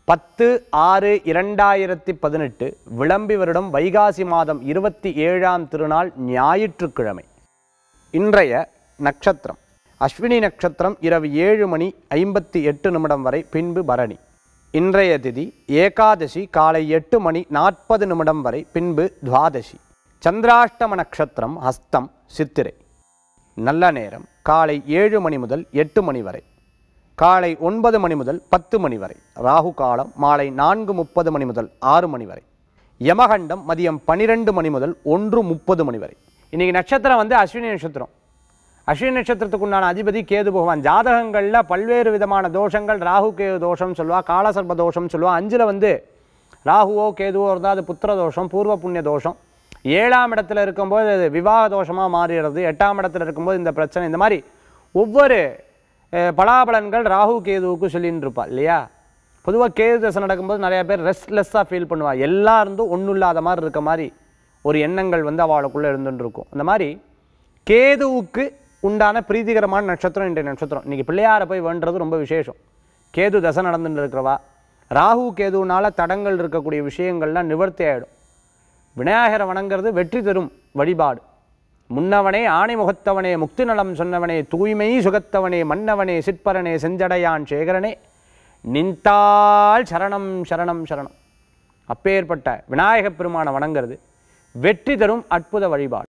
பத்து ஆறு இரண்டாயிரத்தி பதினெட்டு விளம்பி வருடம் வைகாசி மாதம் இருபத்தி ஏழாம் திருநாள் ஞாயிற்றுக்கிழமை இன்றைய நட்சத்திரம் அஸ்வினி நட்சத்திரம் இரவு ஏழு மணி ஐம்பத்தி எட்டு நிமிடம் வரை பின்பு பரணி இன்றைய திதி ஏகாதசி காலை எட்டு மணி நாற்பது நிமிடம் வரை பின்பு துவாதசி சந்திராஷ்டம நட்சத்திரம் ஹஸ்தம் சித்திரை நல்ல நேரம் காலை ஏழு மணி முதல் எட்டு மணி வரை காலை ஒன்பது மணி முதல் பத்து மணி வரை ராகு காலம் மாலை நான்கு முப்பது மணி முதல் ஆறு மணி வரை யமகண்டம் மதியம் பன்னிரெண்டு மணி முதல் ஒன்று முப்பது மணி வரை இன்னைக்கு நட்சத்திரம் வந்து அஸ்வினி நட்சத்திரம் அஸ்வினி நட்சத்திரத்துக்கு உண்டான அதிபதி கேது பகவான் ஜாதகங்களில் பல்வேறு விதமான தோஷங்கள் ராகு கேது தோஷம் சொல்லுவா காலசர்ப தோஷம் சொல்லுவா அஞ்சில் வந்து ராகுவோ கேதுவோ இருந்தால் அது புத்திர தோஷம் பூர்வ புண்ணிய தோஷம் ஏழாம் இடத்துல இருக்கும்போது அது விவாக தோஷமாக மாறிடுறது எட்டாம் இடத்துல இருக்கும்போது இந்த பிரச்சனை இந்த மாதிரி ஒவ்வொரு அஹ், பலாபலன்கள் ராகு கேதுவுக்கு சொல்லின்னு இருப்பா இல்லையா பொதுவாக கேது தசை நடக்கும்போது நிறைய பேர் ரெஸ்ட்லெஸ்ஸாக ஃபீல் பண்ணுவா எல்லாம் இருந்தும் ஒன்றும் இல்லாத மாதிரி இருக்க மாதிரி ஒரு எண்ணங்கள் வந்து அவளுக்குள்ளே இருந்துட்டு இருக்கும் அந்த மாதிரி கேதுவுக்கு உண்டான பிரீதிகரமான நட்சத்திரம் இன்றைய நட்சத்திரம் இன்றைக்கி பிள்ளையாரை போய் வேண்டுறது ரொம்ப விசேஷம் கேது தசை நடந்துட்டு இருக்கிறவா ராகு கேதுனால தடங்கள் இருக்கக்கூடிய விஷயங்கள்லாம் நிவர்த்தி ஆகிடும் விநாயகரை வணங்குறது வெற்றி தரும் வழிபாடு முன்னவனே ஆணை முகத்தவனே முக்தி நலம் சொன்னவனே தூய்மை சுகத்தவனே மன்னவனே சிற்பரனே செஞ்சடையான் சேகரனே நின்றால் சரணம் சரணம் சரணம் அப்பேற்பட்ட விநாயகப் பெருமானை வணங்குறது வெற்றி தரும் அற்புத வழிபாடு